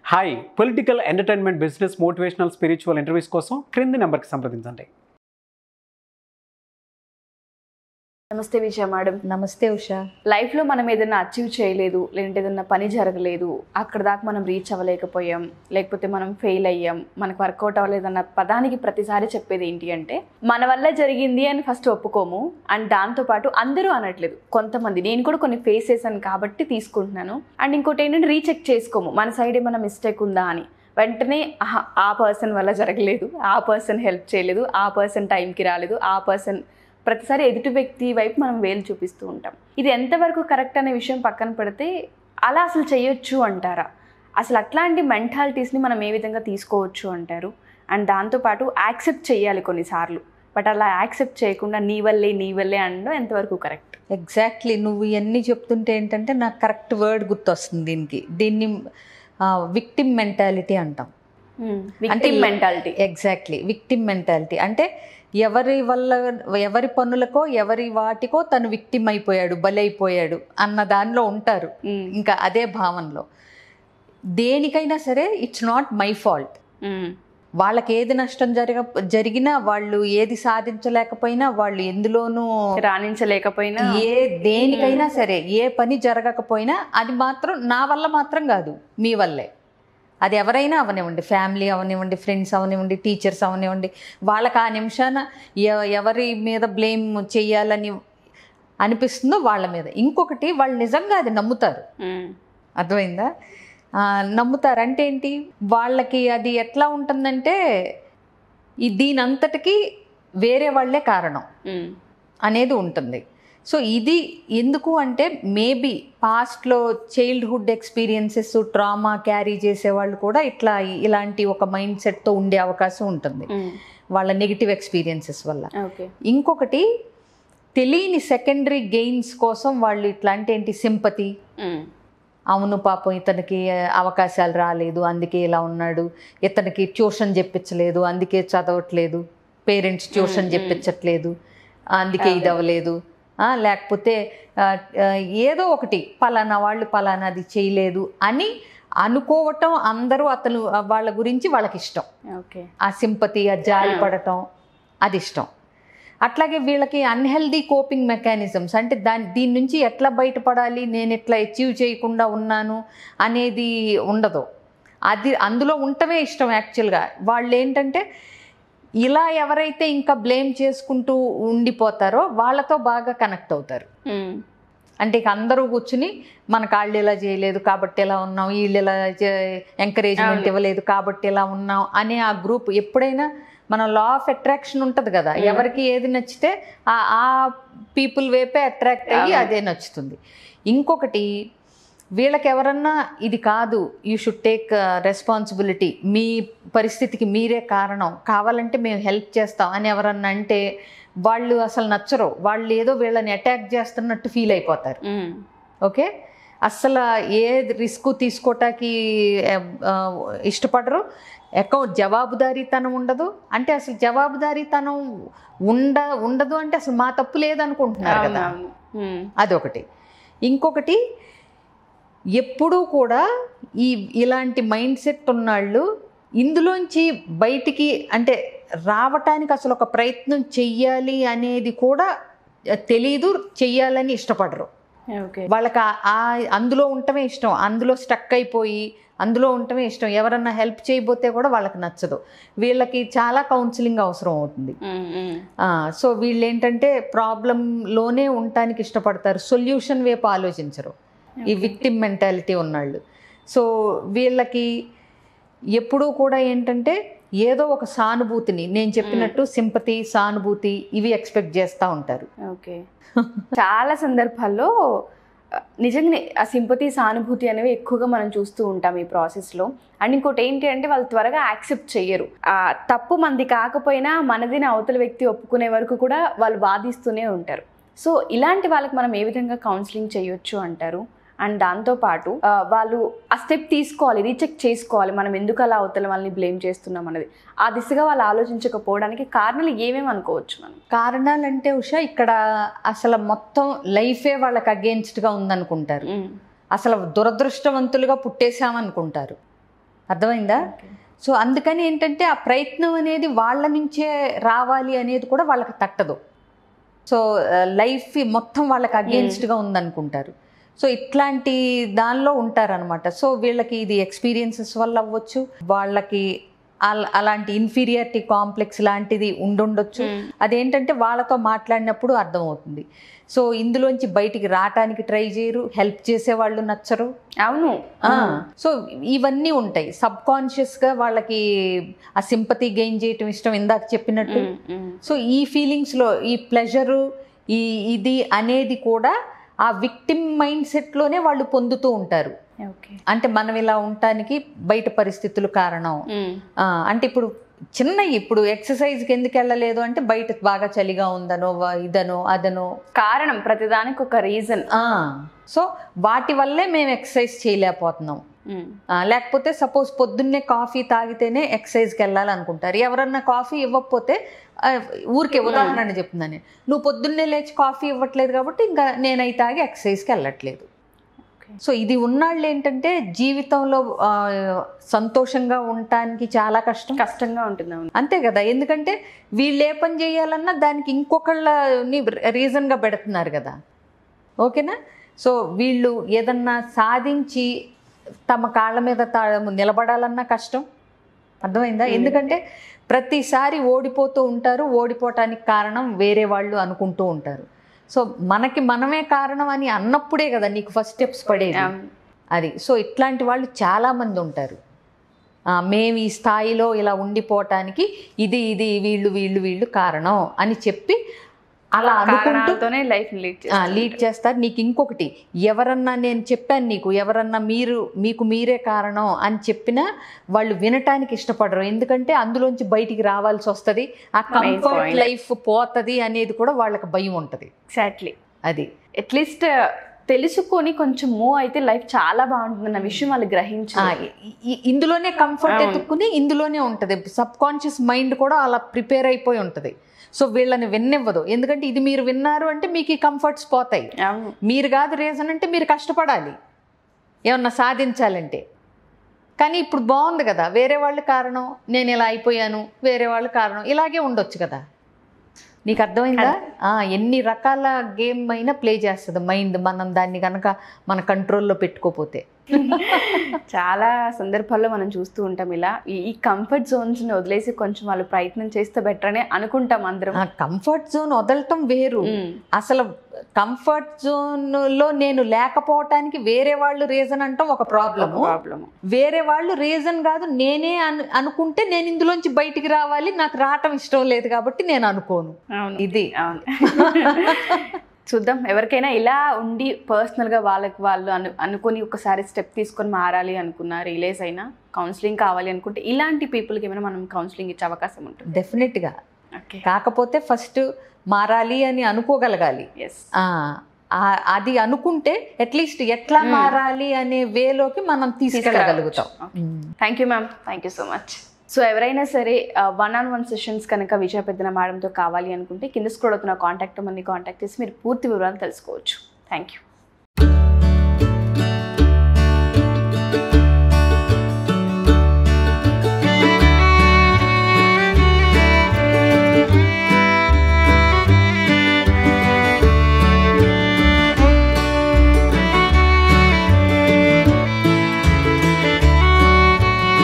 Hi political entertainment business motivational spiritual interviews కోసం క్రింది నెంబర్కి సంప్రదించండి నమస్తే విజయ మేడం నమస్తే ఉషా లైఫ్లో మనం ఏదైనా అచీవ్ చేయలేదు లేదంటే ఏదైనా పని జరగలేదు అక్కడ దాకా మనం రీచ్ అవ్వలేకపోయాం లేకపోతే మనం ఫెయిల్ అయ్యాం మనకు వర్కౌట్ అవ్వలేదన్న పదానికి ప్రతిసారి చెప్పేది ఏంటి అంటే మన వల్ల జరిగింది అని ఫస్ట్ ఒప్పుకోము అండ్ దాంతోపాటు అందరూ అనట్లేదు కొంతమంది నేను కూడా కొన్ని ఫేస్ చేశాను కాబట్టి తీసుకుంటున్నాను అండ్ ఇంకోటి ఏంటంటే రీచెక్ చేసుకోము మన సైడ్ ఏమైనా మిస్టేక్ ఉందా అని వెంటనే ఆహా, ఆ పర్సన్ వల్ల జరగలేదు ఆ పర్సన్ హెల్ప్ చేయలేదు ఆ పర్సన్ టైంకి రాలేదు ఆ పర్సన్ ప్రతిసారి ఎదుటి వ్యక్తి వైపు మనం వేలు చూపిస్తూ ఉంటాం ఇది ఎంతవరకు కరెక్ట్ అనే విషయం పక్కన పెడితే అలా అసలు చేయొచ్చు అంటారా అసలు అట్లాంటి మెంటాలిటీస్ని మనం ఏ విధంగా తీసుకోవచ్చు అంటారు అండ్ దాంతోపాటు యాక్సెప్ట్ చేయాలి కొన్నిసార్లు బట్ అలా యాక్సెప్ట్ చేయకుండా నీ వల్లే నీ వల్లే అనడం ఎంతవరకు కరెక్ట్ ఎగ్జాక్ట్లీ నువ్వు ఇవన్నీ చెప్తుంటే ఏంటంటే నాకు కరెక్ట్ వర్డ్ గుర్తొస్తుంది దీనికి దీన్ని విక్టిమ్ మెంటాలిటీ అంటాం అంటే మెంటాలిటీ ఎగ్జాక్ట్లీ విక్టిమ్ మెంటాలిటీ అంటే ఎవరి వల్ల ఎవరి పనులకో ఎవరి వాటికో తను విక్టిమ్ అయిపోయాడు బలైపోయాడు అన్న దానిలో ఉంటారు ఇంకా అదే భావనలో దేనికైనా సరే ఇట్స్ నాట్ మై ఫాల్ట్ వాళ్ళకి ఏది నష్టం జరగ జరిగినా వాళ్ళు ఏది సాధించలేకపోయినా వాళ్ళు ఎందులోనూ రాణించలేకపోయినా ఏ దేనికైనా సరే ఏ పని జరగకపోయినా అది మాత్రం నా వల్ల మాత్రం కాదు మీ వల్లే అది ఎవరైనా అవనివ్వండి ఫ్యామిలీ అవనివ్వండి ఫ్రెండ్స్ అవనివ్వండి టీచర్స్ అవనివ్వండి వాళ్ళకి ఆ నిమిషాన ఎ- ఎవరి మీద బ్లేమ్ చెయ్యాలని అనిపిస్తుందో వాళ్ళ మీద ఇంకొకటి వాళ్ళు నిజంగా అది నమ్ముతారు ఉమ్, అర్థమైందా ఆ, నమ్ముతారు అంటే ఏంటి వాళ్ళకి అది ఎట్లా ఉంటుందంటే ఈ దీని అంతటికీ వేరే వాళ్ళే కారణం ఉమ్, అనేది ఉంటుంది సో ఇది ఎందుకు అంటే మేబీ పాస్ట్లో చైల్డ్హుడ్ ఎక్స్పీరియన్సెస్ ట్రామా క్యారీ చేసేవాళ్ళు కూడా ఇట్లా ఇలాంటి ఒక మైండ్ సెట్తో ఉండే అవకాశం ఉంటుంది ఉమ్, వాళ్ళ నెగిటివ్ ఎక్స్పీరియన్సెస్ వల్ల ఓకే ఇంకొకటి తెలియని సెకండరీ గెయిన్స్ కోసం వాళ్ళు ఇట్లా అంటే ఏంటి సింపతి ఉమ్, అవును పాపం ఇతనికి అవకాశాలు రాలేదు అందుకే ఇలా ఉన్నాడు ఇతనికి ట్యూషన్ చెప్పించలేదు అందుకే చదవట్లేదు పేరెంట్స్ ట్యూషన్ మ్మ్. చెప్పించట్లేదు అందుకే ఇది అదే. అవ్వలేదు ఆ, లేకపోతే ఆ, ఆ, ఏదో ఒకటి పలానా వాళ్ళు పలానాది చేయలేదు అని అనుకోవటం అందరూ అతను వాళ్ళ గురించి వాళ్ళకి ఇష్టం ఓకే ఆ సింపతి ఆ జాలి ఆ. పడటం అది ఇష్టం అట్లాగే వీళ్ళకి అన్హెల్దీ కోపింగ్ మెకానిజమ్స్ అంటే దాని దీని నుంచి ఎట్లా బయటపడాలి నేను ఎట్లా అచీవ్ చేయకుండా ఉన్నాను అనేది ఉండదు అది అందులో ఉండటమే ఇష్టం యాక్చువల్గా వాళ్ళు ఏంటంటే ఇలా ఎవరైతే ఇంకా బ్లేమ్ చేసుకుంటూ ఉండిపోతారో వాళ్ళతో బాగా కనెక్ట్ అవుతారు ఉమ్, అంటే ఇక అందరూ కూర్చుని మన కాళ్ళు ఇలా చేయలేదు కాబట్టి ఇలా ఉన్నాం వీళ్ళు ఇలా ఎంకరేజ్మెంట్ అవును. ఇవ్వలేదు కాబట్టి ఇలా ఉన్నాం అనే ఆ గ్రూప్ ఎప్పుడైనా మన లా ఆఫ్ అట్రాక్షన్ ఉంటుంది కదా Mm. ఎవరికి ఏది నచ్చితే ఆ ఆ పీపుల్ వైపే అట్రాక్ట్ అయ్యి అవును. అదే నచ్చుతుంది ఇంకొకటి వీళ్ళకి ఎవరన్నా ఇది కాదు యూ షుడ్ టేక్ రెస్పాన్సిబిలిటీ మీ పరిస్థితికి మీరే కారణం కావాలంటే మేము హెల్ప్ చేస్తాం అని ఎవరన్నా అంటే వాళ్ళు అసలు నచ్చరు వాళ్ళు ఏదో వీళ్ళని అటాక్ చేస్తున్నట్టు ఫీల్ అయిపోతారు ఉమ్, ఓకే అస్సలు ఏ రిస్క్ తీసుకోవటానికి ఆ, ఇష్టపడరు అకౌంట్ జవాబుదారీతనం ఉండదు అంటే అసలు జవాబుదారీతనం ఉండ ఉండదు అంటే అసలు మా తప్పు లేదనుకుంటున్నారు అవును కదా అవును ఉమ్, అదొకటి ఇంకొకటి ఎప్పుడూ కూడా ఈ ఇలాంటి మైండ్ సెట్ ఉన్నాళ్ళు ఇందులోంచి బయటికి అంటే రావటానికి అసలు ఒక ప్రయత్నం చెయ్యాలి అనేది కూడా తెలీదు చెయ్యాలని ఇష్టపడరు ఓకే వాళ్ళకి ఆ- ఆ అందులో ఉండటమే ఇష్టం అందులో స్టక్ అయిపోయి అందులో ఉండటమే ఇష్టం ఎవరన్నా హెల్ప్ చేయబోతే కూడా వాళ్ళకి నచ్చదు వీళ్ళకి చాలా కౌన్సిలింగ్ అవసరం అవుతుంది ఉమ్, ఉమ్, ఆ, సో వీళ్ళు ఏంటంటే ప్రాబ్లంలోనే ఉండటానికి ఇష్టపడతారు సొల్యూషన్ వైపు ఆలోచించరు ఈ ఓకే. విక్టిమ్ మెంటాలిటీ ఉన్నాళ్ళు సో వీళ్ళకి ఎప్పుడూ కూడా ఏంటంటే ఏదో ఒక సానుభూతిని నేను చెప్పినట్టు సింపతి సానుభూతి ఇవి ఎక్స్పెక్ట్ చేస్తూ ఉంటారు ఓకే చాలా సందర్భాల్లో ఆ, నిజంగానే ఆ సింపతి సానుభూతి అనేవి ఎక్కువగా మనం చూస్తూ ఉంటాం ఈ ప్రాసెస్లో అండ్ ఇంకోటి ఏంటి అంటే వాళ్ళు త్వరగా యాక్సెప్ట్ చెయ్యరు ఆ తప్పు మనది కాకపోయినా మనదిని అవతల వ్యక్తి ఒప్పుకునే వరకు కూడా వాళ్ళు వాదిస్తూనే ఉంటారు సో ఇలాంటి వాళ్ళకి మనం ఏ విధంగా కౌన్సిలింగ్ చేయొచ్చు అంటారు అండ్ దాంతోపాటు ఆ, వాళ్ళు ఆ స్టెప్ తీసుకోవాలి రీచెక్ చేసుకోవాలి మనం ఎందుకు అలా అవతల వాళ్ళని బ్లేమ్ చేస్తున్నాం అన్నది ఆ దిశగా వాళ్ళు ఆలోచించకపోవడానికి కారణాలు ఏమేమి అనుకోవచ్చు మనం కారణాలంటే ఉషా ఇక్కడ అసలు మొత్తం లైఫే వాళ్ళకి అగేన్స్ట్గా ఉందనుకుంటారు ఉమ్, అసలు దురదృష్టవంతులుగా పుట్టేశామనుకుంటారు అర్థమైందా సో అందుకని ఏంటంటే ఆ ప్రయత్నం అనేది వాళ్ళ నుంచే రావాలి అనేది కూడా వాళ్ళకి తట్టదు సో లైఫ్ మొత్తం వాళ్ళకి అగేన్స్ట్గా ఉందనుకుంటారు సో ఇట్లాంటి దానిలో ఉంటారనమాట సో వీళ్ళకి ఇది ఎక్స్పీరియన్సెస్ వల్ల అవ్వచ్చు వాళ్ళకి అల- అలాంటి ఇన్ఫీరియారిటీ కాంప్లెక్స్ లాంటిది ఉండుండొచ్చు అదేంటంటే వాళ్ళతో మాట్లాడినప్పుడు అర్థమవుతుంది సో ఇందులోంచి బయటికి రావటానికి ట్రై చేయరు హెల్ప్ చేసే వాళ్ళు నచ్చరు అవును ఆ, సో ఇవన్నీ ఉంటాయి సబ్ కాన్షియస్గా వాళ్ళకి ఆ సింపతి గెయిన్ చేయటం ఇష్టం ఇందాక చెప్పినట్టు ఉమ్, ఉమ్. సో ఈ ఫీలింగ్స్లో ఈ ప్లెజరు ఈ ఇది అనేది కూడా ఆ విక్టిమ్ మైండ్ సెట్లోనే వాళ్ళు పొందుతూ ఉంటారు ఓకే అంటే మనం ఇలా ఉండటానికి బయట పరిస్థితులు కారణం ఉమ్, ఆ, అంటే ఇప్పుడు చిన్న ఇప్పుడు ఎక్సర్సైజ్కి ఎందుకు వెళ్ళలేదు అంటే బయట బాగా చలిగా ఉందనో వా- ఇదనో అదనో కారణం ప్రతిదానికి ఒక రీజన్ ఆ, సో వాటి వల్లే మేము ఎక్సర్సైజ్ చేయలేకపోతున్నాం ఆ, లేకపోతే సపోజ్ పొద్దున్నే కాఫీ తాగితేనే ఎక్సర్సైజ్కి వెళ్ళాలనుకుంటారు ఎవరన్నా కాఫీ ఇవ్వకపోతే ఆ, ఊరికే ఉదాహరణ చెప్తున్నాను నేను. నువ్వు పొద్దున్నే లేచి కాఫీ ఇవ్వట్లేదు కాబట్టి ఇంకా నేను అవి తాగి ఎక్సర్సైజ్కి వెళ్ళట్లేదు సో ఇది ఉన్నాళ్ళు ఏంటంటే జీవితంలో ఆ, సంతోషంగా ఉండటానికి చాలా కష్టం కష్టంగా ఉంటుంది అవును అంతే కదా ఎందుకంటే వీళ్ళు ఏ పని చేయాలన్నా దానికి ఇంకొకళ్ళని రీజన్గా పెడుతున్నారు కదా ఓకేనా సో వీళ్ళు ఏదన్నా సాధించి తమ కాళ్ళ మీద తాము నిలబడాలన్నా కష్టం అర్థమైందా ఎందుకంటే ప్రతిసారి ఓడిపోతూ ఉంటారు ఓడిపోవటానికి కారణం వేరే వాళ్ళు అనుకుంటూ ఉంటారు సో మనకి మనమే కారణం అని అన్నప్పుడే కదా నీకు ఫస్ట్ స్టెప్స్ పడేది అవును. అది సో ఇట్లాంటి వాళ్ళు చాలామంది ఉంటారు ఆ, మేము ఈ స్థాయిలో ఇలా ఉండిపోవటానికి ఇది ఇది వీళ్ళు వీళ్ళు వీళ్ళు కారణం అని చెప్పి అలా అనుకుంటూ కారణాలతోనే లైఫ్ లీడ్ ఆ, లీడ్ చేస్తారు నీకు ఇంకొకటి ఎవరన్నా నేను చెప్పాను నీకు ఎవరన్నా మీరు మీకు మీరే కారణం అని చెప్పినా వాళ్ళు వినటానికి ఇష్టపడరు ఎందుకంటే అందులోంచి బయటికి రావాల్సి వస్తుంది ఆ కంఫర్ట్ point. లైఫ్ పోతుంది అనేది కూడా వాళ్ళకి భయం ఉంటుంది ఎగ్జాక్ట్లీ అది అట్లీస్ట్ తెలుసుకొని కొంచెం మూవ్ అయితే లైఫ్ చాలా బాగుంటుందన్న విషయం వాళ్ళు గ్రహించు ఆ, ఇ- ఇ- ఇందులోనే కంఫర్ట్ అవును. ఎత్తుక్కుని ఇందులోనే ఉంటుంది సబ్ కాన్షియస్ మైండ్ కూడా అలా ప్రిపేర్ అయిపోయి ఉంటుంది సో వీళ్ళని విన్నివ్వదు ఎందుకంటే ఇది మీరు విన్నారు అంటే మీకు ఈ కంఫర్ట్స్ పోతాయి అవును మీరు కాదు రీజన్ అంటే మీరు కష్టపడాలి ఏమన్నా సాధించాలంటే కానీ ఇప్పుడు బాగుంది కదా వేరే వాళ్ళు కారణం నేను ఇలా అయిపోయాను వేరే వాళ్ళు కారణం ఇలాగే ఉండొచ్చు కదా నీకు అర్థమైందా ఆ, ఎన్ని రకాల గేమ్ అయినా ప్లే చేస్తుంది మైండ్ మనం దాన్ని కనుక మన కంట్రోల్లో పెట్టుకోపోతే చాలా సందర్భాల్లో మనం చూస్తూ ఉంటాం ఇలా ఈ- ఈ కంఫర్ట్ జోన్స్ ని వదిలేసి కొంచెం వాళ్ళు ప్రయత్నం చేస్తే బెటర్ అని అనుకుంటాం అందరం ఆ కంఫర్ట్ జోన్ వదలటం వేరు ఉమ్, అసలు కంఫర్ట్ జోన్లో నేను లేకపోవటానికి వేరే వాళ్ళు రీజన్ అంటాం ఒక ప్రాబ్లము ప్రాబ్లమ్ వేరే వాళ్ళు రీజన్ కాదు నేనే అను అనుకుంటే నేను ఇందులోంచి బయటికి రావాలి నాకు రావటం ఇష్టం లేదు కాబట్టి నేను అనుకోను అవును ఇది అవును చూద్దాం ఎవరికైనా ఇలా ఉండి పర్సనల్గా వాళ్ళకి వాళ్ళు అను అనుకొని ఒకసారి స్టెప్ తీసుకొని మారాలి అనుకున్నా రియలైజ్ అయినా కౌన్సిలింగ్ కావాలి అనుకుంటే ఇలాంటి పీపుల్కి ఏమైనా మనం కౌన్సిలింగ్ ఇచ్చే అవకాశం ఉంటుంది డెఫినెట్గా ఓకే కాకపోతే ఫస్ట్ మారాలి అని అనుకోగలగాలి ఎస్ ఆ, ఆ- అది అనుకుంటే అట్లీస్ట్ ఎట్లా Hmm. మారాలి అనే వేలోకి మనం తీసుకెళ్ళగలుగుతాం Okay. Thank you ma'am thank you so much so ఎవరైనా సరే వన్ ఆన్ వన్ సెషన్స్ కనుక విజయ పెద్దన మేడంతో కావాలి అనుకుంటే కింద స్క్రోల్ అవుతున్న కాంటాక్ట్ మన్ని కాంటాక్ట్ చేసి మీరు పూర్తి వివరాలు తెలుసుకోవచ్చు థ్యాంక్ యూ